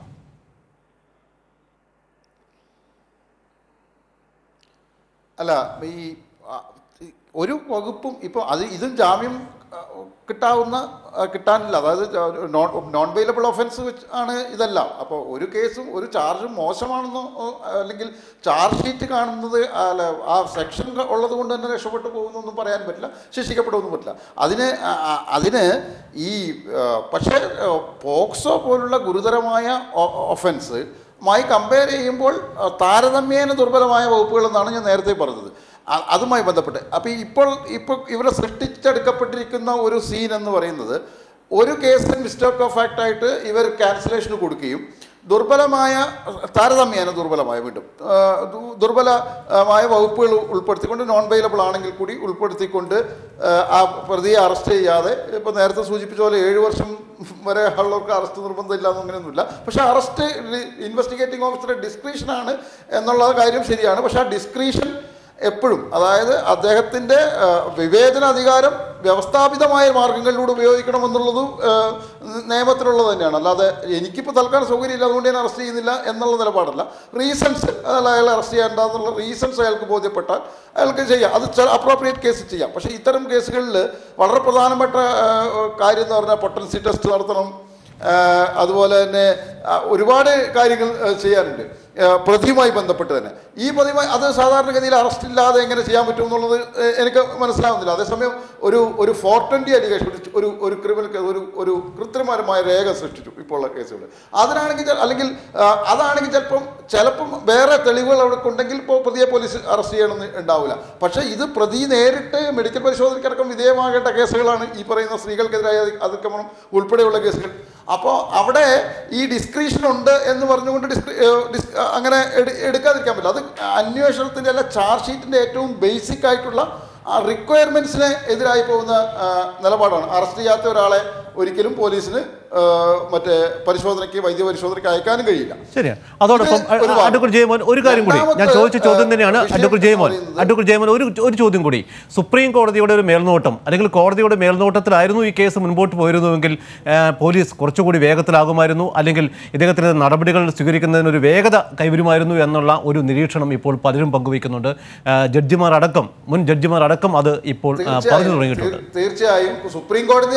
അല്ല ഈ ആ, ഈ ഒരു വകുപ്പും ഇപ്പോൾ അത് ഇതും ജാമ്യം ആ, കിട്ടാവുന്ന ആ, കിട്ടാനില്ല അതായത് ജാ- നോൺ നോൺ വെയിലബിൾ ഒഫൻസ് വെച്ച് ആണ് ഇതെല്ലാം അപ്പോൾ ഒരു കേസും ഒരു ചാർജും മോശമാണെന്നോ ഓ, അല്ലെങ്കിൽ ചാർജ് ഷീറ്റ് കാണുന്നത് അല്ല ആ സെക്ഷൻ ഉള്ളത് കൊണ്ട് തന്നെ രക്ഷപ്പെട്ടു പോകുന്നൊന്നും പറയാൻ പറ്റില്ല ശിക്ഷിക്കപ്പെടുമെന്നും പറ്റില്ല അതിന് ആ, ആ, അതിന് ഈ ആ, പക്ഷേ ആ, പോക്സോ പോലുള്ള ഗുരുതരമായ ഒഫൻസ് മായി കമ്പയർ ചെയ്യുമ്പോൾ ആ, താരതമ്യേന ദുർബലമായ വകുപ്പുകൾ എന്നാണ് ഞാൻ നേരത്തെ പറഞ്ഞത് അ- അതുമായി ബന്ധപ്പെട്ട് അപ്പോൾ ഇപ്പോൾ ഇപ്പോൾ ഇവിടെ സൃഷ്ടിച്ചെടുക്കപ്പെട്ടിരിക്കുന്ന ഒരു സീൻ എന്ന് പറയുന്നത് ഒരു കേസിൽ മിസ്റ്റേക്ക് ഓഫ് ഫാക്ട് ആയിട്ട് ഇവർ ക്യാൻസലേഷന് കൊടുക്കുകയും ദുർബലമായ താരതമ്യേന ദുർബലമായ വീണ്ടും ആ, ദു- ദുർബലമായ വകുപ്പുകൾ ഉൾപ്പെടുത്തിക്കൊണ്ട് നോൺ വെയിലബിൾ ആണെങ്കിൽ കൂടി ഉൾപ്പെടുത്തിക്കൊണ്ട് ആ, ആ പ്രതിയെ അറസ്റ്റ് ചെയ്യാതെ ഇപ്പോൾ നേരത്തെ സൂചിപ്പിച്ച പോലെ ഏഴ് വർഷം വരെ ഉള്ളവർക്ക് അറസ്റ്റ് നിർബന്ധമില്ല അങ്ങനെയൊന്നുമില്ല പക്ഷേ അറസ്റ്റ് ഇൻവെസ്റ്റിഗേറ്റിംഗ് ഓഫീസറുടെ ഡിസ്ക്രീഷനാണ് എന്നുള്ള കാര്യം ശരിയാണ് പക്ഷേ ആ ഡിസ്ക്രീഷൻ എപ്പോഴും അതായത് അദ്ദേഹത്തിൻ്റെ ആ, വിവേചന അധികാരം വ്യവസ്ഥാപിതമായ മാർഗങ്ങളിലൂടെ ഉപയോഗിക്കണമെന്നുള്ളതും ആ, നിയമത്തിലുള്ളത് തന്നെയാണ് അല്ലാതെ എനിക്കിപ്പോൾ തൽക്കാലം സൗകര്യമില്ല അതുകൊണ്ട് ഞാൻ അറസ്റ്റ് ചെയ്യുന്നില്ല എന്നുള്ള നിലപാടല്ല റീസൺസ് അല്ല അയാളെ അറസ്റ്റ് ചെയ്യേണ്ട എന്നുള്ള റീസൺസ് അയാൾക്ക് ബോധ്യപ്പെട്ടാൽ അയാൾക്ക് ചെയ്യാം അത് അപ്രോപ്രിയേറ്റ് കേസ് ചെയ്യാം പക്ഷേ ഇത്തരം കേസുകളിൽ വളരെ പ്രധാനപ്പെട്ട ആ, കാര്യം എന്ന് പറഞ്ഞാൽ പൊട്ടൻസി ടെസ്റ്റ് നടത്തണം ആ, അതുപോലെ തന്നെ ആ, ഒരുപാട് കാര്യങ്ങൾ ആ, ചെയ്യാനുണ്ട് ആ, പ്രതിയുമായി ബന്ധപ്പെട്ട് തന്നെ ഈ പ്രതിയുമായി അത് സാധാരണഗതിയിൽ അറസ്റ്റ് ഇല്ലാതെ എങ്ങനെ ചെയ്യാൻ പറ്റും എന്നുള്ളത് ഏ, എനിക്ക് മനസ്സിലാവുന്നില്ല അതേസമയം ഒരു ഒരു ഫോർ ട്വൻറ്റി അലിഗേഷൻ ഒരു ഒരു ക്രിമിനൽ കേ- ഒരു ഒരു കൃത്രിമമായ രേഖ സൃഷ്ടിച്ചു ഇപ്പോൾ ഉള്ള കേസുകൾ അതിനാണെങ്കിൽ ചെ- അല്ലെങ്കിൽ ആ, അതാണെങ്കിൽ ചിലപ്പം ചിലപ്പം വേറെ തെളിവുകൾ അവിടെ ഉണ്ടെങ്കിൽ ഇപ്പോൾ പ്രതിയെ പോലീസ് അറസ്റ്റ് ചെയ്യണമെന്ന് ഉണ്ടാവില്ല പക്ഷേ ഇത് പ്രതി നേരിട്ട് മെഡിക്കൽ പരിശോധനയ്ക്കടക്കം വിധേയമാകേണ്ട കേസുകളാണ് ഈ പറയുന്ന സ്ത്രീകൾക്കെതിരായ അതിക്രമണം ഉൾപ്പെടെയുള്ള കേസുകൾ അപ്പോൾ അവിടെ ഈ ഡിസ്ക്രിപ്ഷൻ ഉണ്ട് എന്ന് പറഞ്ഞുകൊണ്ട് ഡിസ്ക്രി ഏഹ് ഡിസ് അങ്ങനെ എടു- എടുക്കാതിരിക്കാൻ പറ്റില്ല അത് അന്വേഷണത്തിൻ്റെ അല്ല ചാർജ് ഷീറ്റിൻ്റെ ഏറ്റവും ബേസിക് ആയിട്ടുള്ള ആ റിക്വയർമെൻറ്റ്സിന് എതിരായി പോകുന്ന ആ, നിലപാടാണ് അറസ്റ്റ് ചെയ്യാത്ത ഒരാളെ ഒരിക്കലും പോലീസിന് ആ, മറ്റേ പരിശോധനയ്ക്ക് വൈദ്യ പരിശോധനയ്ക്ക് അയക്കാനും കഴിയില്ല ശരിയാണ് അതോടൊപ്പം ഇത് ഒരു വാദം. അഡ്വക്കേറ്റ് ജയമോൻ ഒരു കാര്യം കൂടി ഞാൻ രണ്ടാമത്തെ, ചോദിച്ച ചോദ്യം ആ, തന്നെയാണ് വിഷയം അഡ്വക്കേറ്റ് ജയമോൻ എന്ന് പറയുന്നത് അഡ്വക്കേറ്റ് ജയമോൻ ഒരു ഒരു ചോദ്യം കൂടി സുപ്രീം കോടതിയുടെ ഒരു മേൽനോട്ടം അല്ലെങ്കിൽ കോടതിയുടെ മേൽനോട്ടത്തിലായിരുന്നു ഈ കേസ് മുൻപോട്ട് പോയിരുന്നുവെങ്കിൽ ആ, പോലീസ് കുറച്ചുകൂടി വേഗത്തിലാകുമായിരുന്നു അല്ലെങ്കിൽ ഇദ്ദേഹത്തിന് നടപടികൾ സ്വീകരിക്കുന്നതിന് ഒരു വേഗത കൈവരുമായിരുന്നു എന്നുള്ള ഒരു നിരീക്ഷണം ഇപ്പോൾ പലരും പങ്കുവയ്ക്കുന്നുണ്ട് ആ, ജഡ്ജിമാർ അടക്കം മുൻ ജഡ്ജിമാർ അടക്കം അത് ഇപ്പോൾ ആ, പറഞ്ഞു തീർച്ചയായും തുടങ്ങിയിട്ടുണ്ട് തീർ- തീർച്ചയായും സുപ്രീം കോടതി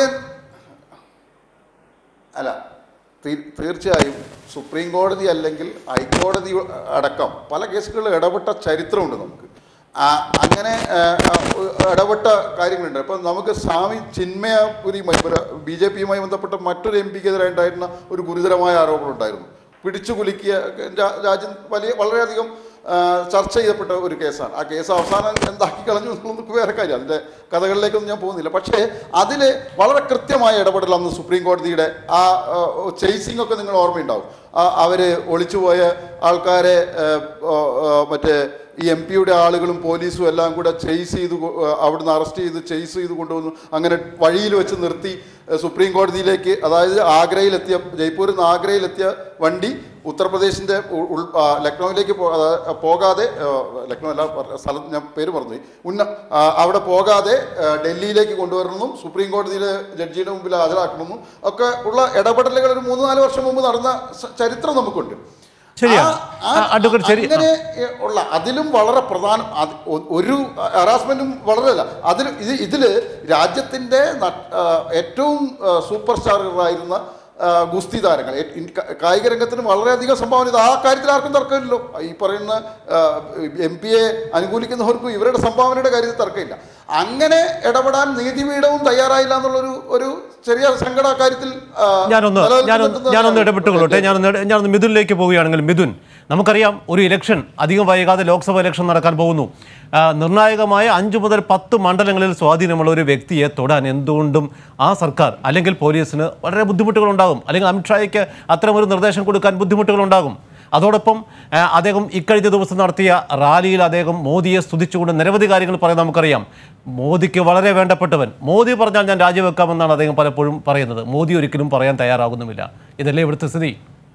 അല്ല തീ- തീർച്ചയായും സുപ്രീം കോടതി അല്ലെങ്കിൽ ഹൈക്കോടതി അടക്കം പല കേസുകളിൽ ഇടപെട്ട ചരിത്രമുണ്ട് നമുക്ക് ആ, അങ്ങനെ ആ, ആ, ഇടപെട്ട കാര്യങ്ങളുണ്ട് അപ്പം നമുക്ക് സ്വാമി ചിന്മയപുരിയുമായി ബി ജെ പിയുമായി ബന്ധപ്പെട്ട മറ്റൊരു എം പിക്കെതിരെ ഉണ്ടായിരുന്ന ഒരു ഗുരുതരമായ ആരോപണം ഉണ്ടായിരുന്നു പിടിച്ചു കുലുക്കിയ രാ- രാജ്യം വലിയ വളരെയധികം ആ, ചർച്ച ചെയ്യപ്പെട്ട ഒരു കേസാണ് ആ കേസ് അവസാനം എന്താക്കി കളഞ്ഞു എന്നുള്ളത് വേറെ കാര്യം അതിൻ്റെ കഥകളിലേക്കൊന്നും ഞാൻ പോകുന്നില്ല പക്ഷേ അതിൽ വളരെ കൃത്യമായ ഇടപെടൽ അന്ന് സുപ്രീം കോടതിയുടെ ആ ചേസിംഗ് ഒക്കെ നിങ്ങൾ ഓർമ്മയുണ്ടാവും അവർ ഒളിച്ചുപോയ ആൾക്കാരെ ആ, ആ, ആ, മറ്റേ ഈ എം പിയുടെ ആളുകളും പോലീസും എല്ലാം കൂടെ ചേസ് ചെയ്ത് കൊ- ആ, അവിടുന്ന് അറസ്റ്റ് ചെയ്ത് ചേസ് ചെയ്ത് കൊണ്ടുവന്നു അങ്ങനെ വഴിയിൽ വെച്ച് നിർത്തി ആ, സുപ്രീം കോടതിയിലേക്ക് അതായത് ആഗ്രയിലെത്തിയ ജയ്പൂരിൽ നിന്ന് ആഗ്രയിലെത്തിയ വണ്ടി ഉത്തർപ്രദേശിൻ്റെ ഉൾ- ഉൾ- ആ, ലക്നൗവിലേക്ക് പോ- ആ, പോകാതെ ആ, ലക്നൗ അല്ല പറ- സ്ഥലം ഞാൻ പേര് മറന്നുപോയി ഉന്ന ആ, അവിടെ പോകാതെ ആ, ഡൽഹിയിലേക്ക് കൊണ്ടുവരണമെന്നും സുപ്രീം കോടതിയിലെ ജഡ്ജിയുടെ മുമ്പിൽ ഹാജരാക്കണമെന്നും ഒക്കെ ഉള്ള ഇടപെടലുകൾ ഒരു മൂന്ന് നാല് വർഷം മുമ്പ് നടന്ന സ- ചരിത്രം നമുക്കുണ്ട് ശരിയാണ്. ആ- ആ- ആ, അഡ്വക്കേറ്റ് ശരി. അങ്ങനെ എ, ഉള്ള അതിലും വളരെ പ്രധാനം അത് ഒ- ഒരു ഹറാസ്മെന്റും വളരെ അല്ല അതിൽ ഇത് ഇതിൽ രാജ്യത്തിൻ്റെ ന- ആ, ഏറ്റവും ആ, സൂപ്പർ സ്റ്റാറുകളായിരുന്ന ആ, ഗുസ്തി താരങ്ങൾ എ- ഇൻ- ക- കായിക രംഗത്തിന് വളരെയധികം സംഭാവന ചെയ്തു ആ കാര്യത്തിൽ ആർക്കും തർക്കമില്ലല്ലോ ഈ പറയുന്ന എം പിയെ അനുകൂലിക്കുന്നവർക്കും ഇവരുടെ സംഭാവനയുടെ കാര്യത്തിൽ തർക്കമില്ല അങ്ങനെ ഇടപെടാൻ നീതിപീഠവും തയ്യാറായില്ല എന്നുള്ളൊരു ഒരു ചെറിയ സങ്കട ആ കാര്യത്തിൽ ആ, ഞാനൊന്ന് ഞാനൊന്ന് നിലനിൽക്കുന്നത് ഞാനൊന്ന് തന്നെയാണ്. ഇടപെട്ടുകൊള്ളട്ടെ ഞാനൊന്ന് ഇട- ഞാനൊന്ന് മിഥുനിലേക്ക് പോവുകയാണെങ്കിൽ മിഥുൻ നമുക്കറിയാം ഒരു ഇലക്ഷൻ അധികം വൈകാതെ ലോക്സഭ ഇലക്ഷൻ നടക്കാൻ പോകുന്നു ആ, നിർണായകമായ അഞ്ച് മുതൽ പത്ത് മണ്ഡലങ്ങളിൽ സ്വാധീനമുള്ള ഒരു വ്യക്തിയെ തൊടാൻ എന്തുകൊണ്ടും ആ സർക്കാർ അല്ലെങ്കിൽ പോലീസിന് വളരെ ബുദ്ധിമുട്ടുകളുണ്ടാകും അല്ലെങ്കിൽ അമിത്ഷായ്ക്ക് അത്തരമൊരു നിർദ്ദേശം കൊടുക്കാൻ ബുദ്ധിമുട്ടുകളുണ്ടാകും അതോടൊപ്പം ആ, അദ്ദേഹം ഇക്കഴിഞ്ഞ ദിവസം നടത്തിയ റാലിയിൽ അദ്ദേഹം മോദിയെ സ്തുതിച്ചുകൊണ്ട് നിരവധി കാര്യങ്ങൾ പറയാൻ നമുക്കറിയാം മോദിക്ക് വളരെ വേണ്ടപ്പെട്ടവൻ മോദി പറഞ്ഞാൽ ഞാൻ രാജിവെക്കാമെന്നാണ് അദ്ദേഹം പലപ്പോഴും പറയുന്നത് മോദി ഒരിക്കലും പറയാൻ തയ്യാറാകുന്നുമില്ല ഇതല്ലേ ഇവിടുത്തെ സ്ഥിതി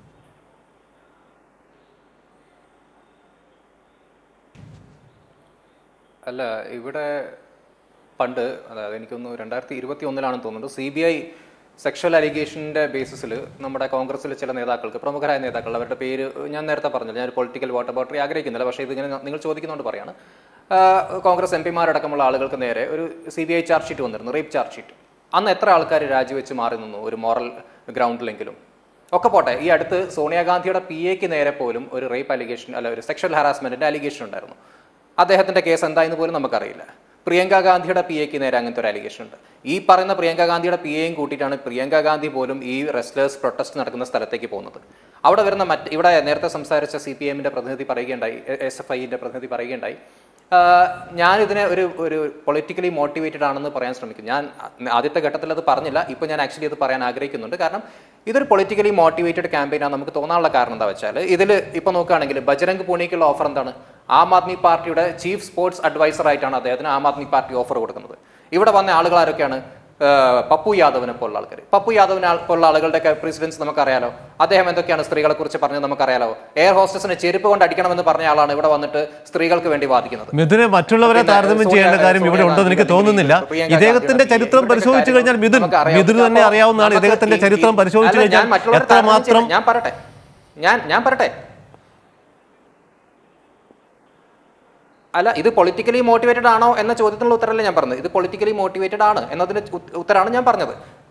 അല്ല ഇവിടെ പണ്ട് അതായത് എനിക്കൊന്ന് രണ്ടായിരത്തി ഇരുപത്തി ഒന്നിലാണെന്ന് തോന്നുന്നുണ്ട് സി ബി ഐ സെക്ഷൽ അലിഗേഷൻ്റെ ബേസിസിൽ നമ്മുടെ കോൺഗ്രസിലെ ചില നേതാക്കൾക്ക് പ്രമുഖരായ നേതാക്കൾ അവരുടെ പേര് ഞാൻ നേരത്തെ പറഞ്ഞില്ല ഞാൻ പൊളിറ്റിക്കൽ വാട്ടർ ബോട്ടറി ആഗ്രഹിക്കുന്നില്ല പക്ഷേ ഇതിങ്ങനെ നിങ്ങൾ ചോദിക്കുന്നതുകൊണ്ട് പറയാണ് ആ, കോൺഗ്രസ് എം പിമാരടക്കമുള്ള ആളുകൾക്ക് നേരെ ഒരു C B I charge sheet വന്നിരുന്നു റേപ്പ് ചാർജ് ഷീറ്റ് അന്ന് എത്ര ആൾക്കാർ രാജിവെച്ച് മാറി നിന്നു ഒരു മോറൽ ഗ്രൗണ്ടിലെങ്കിലും ഒക്കെ പോട്ടെ ഈ അടുത്ത് സോണിയാഗാന്ധിയുടെ പി എക്ക് നേരെ പോലും ഒരു റേപ്പ് അലിഗേഷൻ അല്ല ഒരു സെക്ഷൽ ഹറാസ്മെന്റിന്റെ അലിഗേഷൻ ഉണ്ടായിരുന്നു അദ്ദേഹത്തിന്റെ കേസ് എന്തായെന്ന് പോലും നമുക്കറിയില്ല പ്രിയങ്ക ഗാന്ധിയുടെ പി എക്ക് നേരെ അങ്ങനത്തെ ഒരു അലിഗേഷൻ ഉണ്ട് ഈ പറയുന്ന പ്രിയങ്ക ഗാന്ധിയുടെ പി എയും കൂട്ടിയിട്ടാണ് പ്രിയങ്ക ഗാന്ധി പോലും ഈ റെസ്ലേഴ്സ് പ്രൊട്ടസ്റ്റ് നടക്കുന്ന സ്ഥലത്തേക്ക് പോകുന്നത് അവിടെ വരുന്ന മറ്റ് ഇവിടെ നേരത്തെ സംസാരിച്ച സി പി എമ്മിന്റെ പ്രതിനിധി പറയുകയുണ്ടായി എസ് എഫ് ഐന്റെ പ്രതിനിധി പറയുകയുണ്ടായി ആഹ് ഞാനിതിനെ ഒരു ഒരു പൊളിറ്റിക്കലി മോട്ടിവേറ്റഡ് ആണെന്ന് പറയാൻ ശ്രമിക്കും ഞാൻ ആദ്യത്തെ ഘട്ടത്തിൽ അത് പറഞ്ഞില്ല ഇപ്പോൾ ഞാൻ ആക്ച്വലി അത് പറയാൻ ആഗ്രഹിക്കുന്നുണ്ട് കാരണം ഇതൊരു പൊളിറ്റിക്കലി മോട്ടിവേറ്റഡ് ക്യാമ്പയിനാണ് നമുക്ക് തോന്നാനുള്ള കാരണം എന്താ വെച്ചാൽ ഇതിൽ ഇപ്പോൾ നോക്കുകയാണെങ്കിൽ ബജരംഗ് പൂണിക്കുള്ള ഓഫർ എന്താണ് ആം ആദ്മി പാർട്ടിയുടെ ചീഫ് സ്പോർട്സ് അഡ്വൈസർ ആയിട്ടാണ് അദ്ദേഹത്തിന് ആം ആദ്മി പാർട്ടി ഓഫർ കൊടുക്കുന്നത് ഇവിടെ വന്ന ആളുകൾ ആരൊക്കെയാണ് ആഹ് പപ്പു യാദവിനെ പോലുള്ള ആൾക്കാർ പപ്പു യാദവിനെ ആൾ- പോലുള്ള ആളുകളുടെയൊക്കെ പ്രസിഡൻസ് നമുക്കറിയാലോ അദ്ദേഹം എന്തൊക്കെയാണ് സ്ത്രീകളെ കുറിച്ച് പറഞ്ഞത് നമുക്കറിയാലോ എയർ ഹോസ്റ്റസിനെ ചെരുപ്പ് കൊണ്ട് അടിക്കണമെന്ന് പറഞ്ഞ ആളാണ് ഇവിടെ വന്നിട്ട് സ്ത്രീകൾക്ക് വേണ്ടി വാദിക്കുന്നത് മിഥുനെ മറ്റുള്ളവരെ പിന്നെ താരതമ്യം സോണിയ- ചെയ്യേണ്ട കാര്യം ഇവിടെ സോണിയ ഉണ്ടെന്ന് എനിക്ക് ഗാന്ധി, തോന്നുന്നില്ല പ്രിയങ്ക ഇദ്ദേഹത്തിന്റെ ഗാന്ധിയുടെ ചരിത്രം ഇവരുടെയൊക്കെ പരിശോധിച്ചു കഴിഞ്ഞാൽ കാര്യങ്ങൾ മിഥുൻ നമുക്കറിയാം. മിഥുന് തന്നെ അപ്പോൾ അറിയാവുന്നതാണ് നമുക്ക് ഇദ്ദേഹത്തിന്റെ ഈ- ചരിത്രം ഈ- പരിശോധിച്ചു അല്ല, കഴിഞ്ഞാൽ ഞാൻ മറ്റുള്ളവരെ താരതമ്യം എത്രമാത്രം ചെയ്യുന്നില്ല. ഞാൻ പറയട്ടെ ഞാൻ ഞാൻ പറയട്ടെ അല്ല ഇത് പൊളിറ്റിക്കലി മോട്ടിവേറ്റഡ് ആണോ എന്ന ചോദ്യത്തിനുള്ള ഉത്തരമല്ല ഞാൻ പറഞ്ഞത് ഇത് പൊളിറ്റിക്കലി മോട്ടിവേറ്റഡ് ആണ് എന്നതിന് ഉത്ത- ഉത്തരമാണ് ഞാൻ പറഞ്ഞത്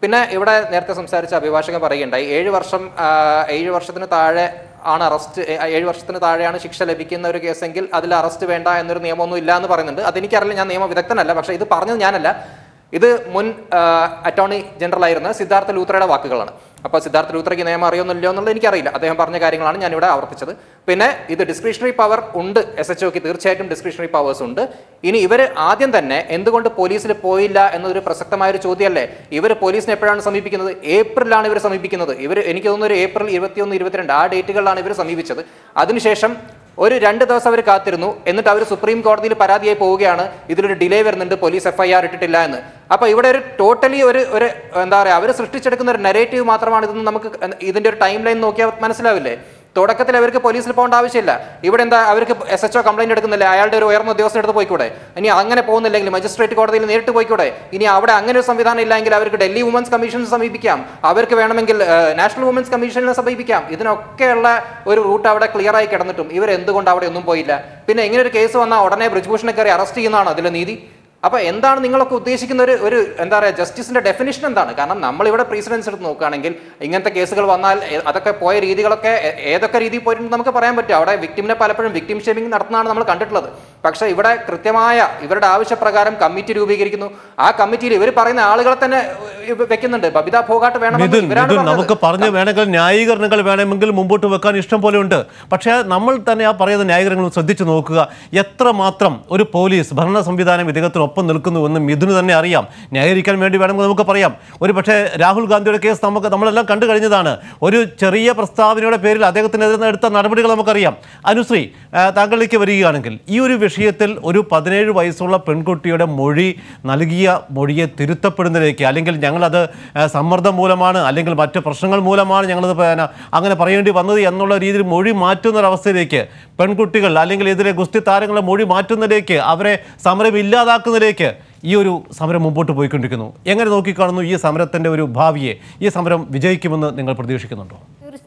പിന്നെ ഇവിടെ നേരത്തെ സംസാരിച്ച അഭിഭാഷകൻ പറയുകയുണ്ടായി ഏഴ് വർഷം ആ, ഏഴ് വർഷത്തിന് താഴെ ആണ് അറസ്റ്റ് ഏ- ഏഴ് വർഷത്തിന് താഴെയാണ് ശിക്ഷ ലഭിക്കുന്ന ഒരു കേസെങ്കിൽ അതിൽ അറസ്റ്റ് വേണ്ട എന്നൊരു നിയമമൊന്നും ഇല്ല എന്ന് പറയുന്നുണ്ട് അതെനിക്കറിയില്ല ഞാൻ നിയമ വിദഗ്ധനല്ല പക്ഷേ ഇത് പറഞ്ഞത് ഞാനല്ല ഇത് മുൻ ആ, അറ്റോർണി ജനറൽ ആയിരുന്ന സിദ്ധാർത്ഥ ലൂത്രയുടെ വാക്കുകളാണ് അപ്പോൾ സിദ്ധാർത്ഥ ലൂത്രയ്ക്ക് നിയമം അറിയുന്നില്ലയോ എന്നുള്ളത് എനിക്കറിയില്ല അദ്ദേഹം പറഞ്ഞ കാര്യങ്ങളാണ് ഞാനിവിടെ ആവർത്തിച്ചത് പിന്നെ ഇത് ഡിസ്ക്രിഷണറി പവർ ഉണ്ട് എസ് എച്ച് ഒക്ക് തീർച്ചയായിട്ടും ഡിസ്ക്രിഷണറി പവേഴ്സ് ഉണ്ട് ഇനി ഇവർ ആദ്യം തന്നെ എന്തുകൊണ്ട് പോലീസിൽ പോയില്ല എന്നൊരു പ്രസക്തമായ ഒരു ചോദ്യമല്ലേ ഇവർ പോലീസിനെ എപ്പോഴാണ് സമീപിക്കുന്നത് ഏപ്രിലാണ് ഇവർ സമീപിക്കുന്നത് ഇവർ എനിക്ക് തോന്നുന്നു ഒരു ഏപ്രിൽ ഇരുപത്തിയൊന്ന് ഇരുപത്തിരണ്ട് ആ ഡേറ്റുകളിലാണ് ഇവർ സമീപിച്ചത് അതിനുശേഷം ഒരു രണ്ട് ദിവസം അവർ കാത്തിരുന്നു എന്നിട്ട് അവർ സുപ്രീം കോടതിയിൽ പരാതിയായി പോവുകയാണ് ഇതിലൊരു ഡിലേ വരുന്നുണ്ട് പോലീസ് എഫ്ഐആർ ഇട്ടിട്ടില്ല എന്ന് അപ്പൊ ഇവിടെ ഒരു ടോട്ടലി ഒരു ഒരു എന്താ പറയുക അവർ സൃഷ്ടിച്ചെടുക്കുന്ന ഒരു നെറേറ്റീവ് മാത്രമാണ് ഇതെന്ന് നമുക്ക് ഇതിന്റെ ഒരു ടൈം ലൈൻ നോക്കിയാൽ മനസ്സിലാവില്ലേ തുടക്കത്തിൽ അവർക്ക് പോലീസിൽ പോകേണ്ട ആവശ്യമില്ല ഇവിടെ എന്താ അവർക്ക് എസ് എച്ച് ഒ കംപ്ലൈന്റ് എടുക്കുന്നില്ല അയാളുടെ ഒരു ഉയർന്ന ഉദ്യോഗസ്ഥൻ എടുത്ത് പോയിക്കൂടെ ഇനി അങ്ങനെ പോകുന്നില്ലെങ്കിൽ മജിസ്ട്രേറ്റ് കോടതിയിൽ നേരിട്ട് പോയിക്കൂടെ ഇനി അവിടെ അങ്ങനെ ഒരു സംവിധാനം ഇല്ലെങ്കിൽ അവർക്ക് ഡൽഹി വുമൻസ് കമ്മീഷനെ സമീപിക്കാം അവർക്ക് വേണമെങ്കിൽ നാഷണൽ വുമൻസ് കമ്മീഷനെ സമീപിക്കാം ഇതിനൊക്കെയുള്ള ഒരു റൂട്ട് അവിടെ ക്ലിയർ ആയി കിടന്നിട്ടും ഇവർ എന്തുകൊണ്ട് അവിടെ ഒന്നും പോയില്ല പിന്നെ ഇങ്ങനെ ഒരു കേസ് വന്നാൽ ഉടനെ ബ്രിജ്ഭൂഷണെ കയറി അറസ്റ്റ് ചെയ്യുന്നതാണ് അതിലെ നീതി അപ്പൊ എന്താണ് നിങ്ങളൊക്കെ ഉദ്ദേശിക്കുന്ന ഒരു ഒരു എന്താ പറയുക ജസ്റ്റിസിന്റെ ഡെഫിനിഷൻ എന്താണ് കാരണം നമ്മൾ ഇവിടെ പ്രീസിഡൻസ് എടുത്ത് നോക്കുകയാണെങ്കിൽ ഇങ്ങനത്തെ കേസുകൾ വന്നാൽ എ- അതൊക്കെ പോയ രീതികളൊക്കെ എ- ഏതൊക്കെ രീതിയിൽ പോയിട്ടുണ്ട് നമുക്ക് പറയാൻ പറ്റും അവിടെ വിക്ടിമിനെ പലപ്പോഴും വിക്ടിം ഷേമിംഗ് നടത്തുന്നതാണ് നമ്മൾ കണ്ടിട്ടുള്ളത് പക്ഷേ ഇവിടെ കൃത്യമായ ഇവരുടെ ആവശ്യപ്രകാരം കമ്മിറ്റി രൂപീകരിക്കുന്നു ആ കമ്മിറ്റിയിൽ ഇവർ പറയുന്ന ആളുകളെ തന്നെ ഇവ- വെക്കുന്നുണ്ട് ബബിത ഭോഗാട്ട് വേണമെന്ന് മിഥുൻ ഇവരാണ് മിഥുൻ പറഞ്ഞത്. നമുക്ക് പറഞ്ഞ് വേണമെങ്കിൽ ന്യായീകരണങ്ങൾ വേണമെങ്കിൽ മുമ്പോട്ട് വെക്കാൻ ഇഷ്ടം പോലെ ഉണ്ട് പക്ഷേ നമ്മൾ തന്നെ ആ പറയുന്ന ന്യായീകരണങ്ങൾ ശ്രദ്ധിച്ചു നോക്കുക എത്രമാത്രം ഒരു പോലീസ് ഭരണ സംവിധാനം ഇദ്ദേഹത്തിനൊപ്പം നിൽക്കുന്നുവെന്ന് മിഥുന് തന്നെ അറിയാം ന്യായീകരിക്കാൻ വേണ്ടി വേണമെങ്കിൽ നമുക്ക് പറയാം ഒരു പക്ഷേ രാഹുൽ ഗാന്ധിയുടെ കേസ് നമുക്ക് നമ്മളെല്ലാം കണ്ടു കഴിഞ്ഞതാണ് ഒരു ചെറിയ പ്രസ്താവനയുടെ പേരിൽ അദ്ദേഹത്തിനെതിരെ എടുത്ത നടപടികൾ നമുക്കറിയാം അനുശ്രീ ആ, താങ്കളിലേക്ക് വരികയാണെങ്കിൽ ഈ ഒരു വിഷയത്തിൽ ഒരു പതിനേഴ് വയസ്സുള്ള പെൺകുട്ടിയുടെ മൊഴി നൽകിയ മൊഴിയെ തിരുത്തപ്പെടുന്നതിലേക്ക് അല്ലെങ്കിൽ ഞങ്ങളത് ആ, സമ്മർദ്ദം മൂലമാണ് അല്ലെങ്കിൽ മറ്റ് പ്രശ്നങ്ങൾ മൂലമാണ് ഞങ്ങളത് പിന്നെ അങ്ങനെ പറയേണ്ടി വന്നത് എന്നുള്ള രീതിയിൽ മൊഴി മാറ്റുന്ന ഒരവസ്ഥയിലേക്ക് പെൺകുട്ടികൾ അല്ലെങ്കിൽ ഇതിലെ ഗുസ്തി താരങ്ങളെ മൊഴി മാറ്റുന്നതിലേക്ക് അവരെ സമരം ഇല്ലാതാക്കുന്നതിലേക്ക് ഈ ഒരു സമരം മുമ്പോട്ട് പോയിക്കൊണ്ടിരിക്കുന്നു എങ്ങനെ നോക്കിക്കാണുന്നു ഈ സമരത്തിൻ്റെ ഒരു ഭാവിയെ ഈ സമരം വിജയിക്കുമെന്ന് നിങ്ങൾ പ്രതീക്ഷിക്കുന്നുണ്ടോ തീർച്ച-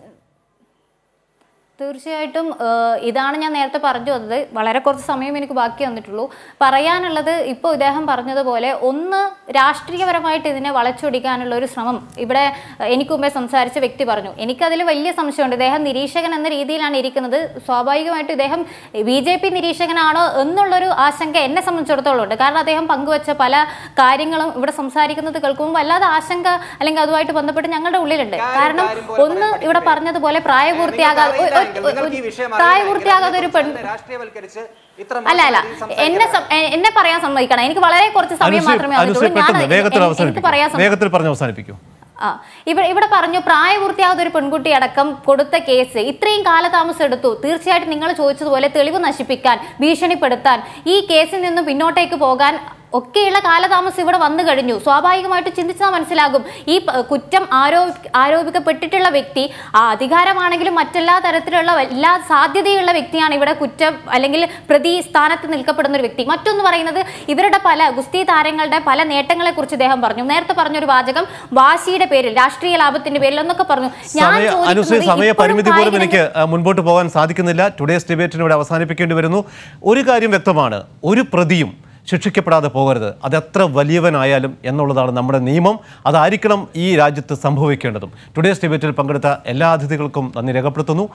തീർച്ചയായിട്ടും ഏഹ്, ഇതാണ് ഞാൻ നേരത്തെ പറഞ്ഞു വന്നത് വളരെ കുറച്ച് സമയം എനിക്ക് ബാക്കി വന്നിട്ടുള്ളൂ പറയാനുള്ളത് ഇപ്പോൾ ഇദ്ദേഹം പറഞ്ഞതുപോലെ ഒന്ന് രാഷ്ട്രീയപരമായിട്ട് ഇതിനെ വളച്ചൊടിക്കാനുള്ള ഒരു ശ്രമം ഇവിടെ ഏഹ്, എനിക്ക് മുമ്പേ സംസാരിച്ച വ്യക്തി പറഞ്ഞു എനിക്കതിൽ വലിയ സംശയമുണ്ട് ഇദ്ദേഹം നിരീക്ഷകൻ എന്ന രീതിയിലാണ് ഇരിക്കുന്നത് സ്വാഭാവികമായിട്ടും ഇദ്ദേഹം ബി ജെ പി നിരീക്ഷകനാണോ എന്നുള്ളൊരു ആശങ്ക എന്നെ സംബന്ധിച്ചിടത്തോളം ഉണ്ട് കാരണം അദ്ദേഹം പങ്കുവച്ച പല കാര്യങ്ങളും ഇവിടെ സംസാരിക്കുന്നത് കേൾക്കുമ്പോൾ വല്ലാതെ ആശങ്ക അല്ലെങ്കിൽ അതുമായിട്ട് ബന്ധപ്പെട്ട് ഞങ്ങളുടെ ഉള്ളിലുണ്ട് കാര്യം കാരണം കാര്യം പോലെ ഒന്ന് പറയാൻ ഇവിടെ പറഞ്ഞതുപോലെ പ്രായപൂർത്തിയാകാതെ നിങ്ങൾക്ക് ഒ- ഒ- അറിയില്ലെങ്കിൽ നിങ്ങൾക്ക് ഈ വിഷയം പ്രായപൂർത്തിയാകാതെ ഒരു പെൺ അറിയില്ലെങ്കിൽ രാഷ്ട്രീയവൽക്കരിച്ച് ഇത്ര അല്ല അല്ല മാത്രം എന്നെ സം- എ- എന്നെ പറയാൻ സമ്മതിക്കണം എനിക്ക് വളരെ കുറച്ച് സമയം അനുശ്രീ മാത്രമേ അനുശ്രീ വന്നിട്ടുള്ളൂ ഞാൻ പെട്ടെന്ന് വേഗത്തിൽ എ- എനിക്ക് പറയാൻ അവസാനിപ്പിക്കും സം- വേഗത്തിൽ പറഞ്ഞ് അവസാനിപ്പിക്കും ആ ഇവിടെ ഇവിടെ പറഞ്ഞു പ്രായപൂർത്തിയാകാത്ത ഒരു പെൺകുട്ടി അടക്കം കൊടുത്ത കേസ് ഇത്രയും കാലതാമസം എടുത്തു തീർച്ചയായിട്ടും നിങ്ങൾ ചോദിച്ചതുപോലെ തെളിവ് നശിപ്പിക്കാൻ ഭീഷണിപ്പെടുത്താൻ ഈ കേസിൽ നിന്ന് പിന്നോട്ടേക്ക് പോകാൻ ഒക്കെയുള്ള കാലതാമസം ഇവിടെ വന്നു കഴിഞ്ഞു സ്വാഭാവികമായിട്ട് ചിന്തിച്ചാൽ മനസ്സിലാകും ഈ പ- കുറ്റം ആരോപി ആരോപിക്കപ്പെട്ടിട്ടുള്ള വ്യക്തി ആ അധികാരമാണെങ്കിലും മറ്റെല്ലാ തരത്തിലുള്ള എല്ലാ സാധ്യതയുള്ള വ്യക്തിയാണ് ഇവിടെ കുറ്റം അല്ലെങ്കിൽ പ്രതി സ്ഥാനത്ത് നിൽക്കപ്പെടുന്ന ഒരു വ്യക്തി മറ്റൊന്ന് പറയുന്നത് ഇവരുടെ പല ഗുസ്തി താരങ്ങളുടെ പല നേട്ടങ്ങളെ കുറിച്ച് ഇദ്ദേഹം പറഞ്ഞു നേരത്തെ പറഞ്ഞൊരു വാചകം വാശിയുടെ പേരിൽ രാഷ്ട്രീയ ലാഭത്തിന്റെ പേരിൽ എന്നൊക്കെ പറഞ്ഞു ഞാൻ സമയ അനുശ്രീ ചോദിക്കുന്നത് സമയ ഇപ്പോഴും പരിമിതി പോലും കായിക എനിക്ക് ആ, മുൻപോട്ട് പോകാൻ സാധിക്കുന്നില്ല ടുഡേസ് ഡിബേറ്റിന് ഇവിടെ അവസാനിപ്പിക്കേണ്ടി വരുന്നു ഒരു കാര്യം വ്യക്തമാണ് ഒരു പ്രതിയും ശിക്ഷിക്കപ്പെടാതെ പോകരുത് അതെത്ര വലിയവനായാലും എന്നുള്ളതാണ് നമ്മുടെ നിയമം അതായിരിക്കണം ഈ രാജ്യത്ത് സംഭവിക്കേണ്ടതും ടുഡേസ് ഡിബേറ്റിൽ പങ്കെടുത്ത എല്ലാ അതിഥികൾക്കും നന്ദി രേഖപ്പെടുത്തുന്നു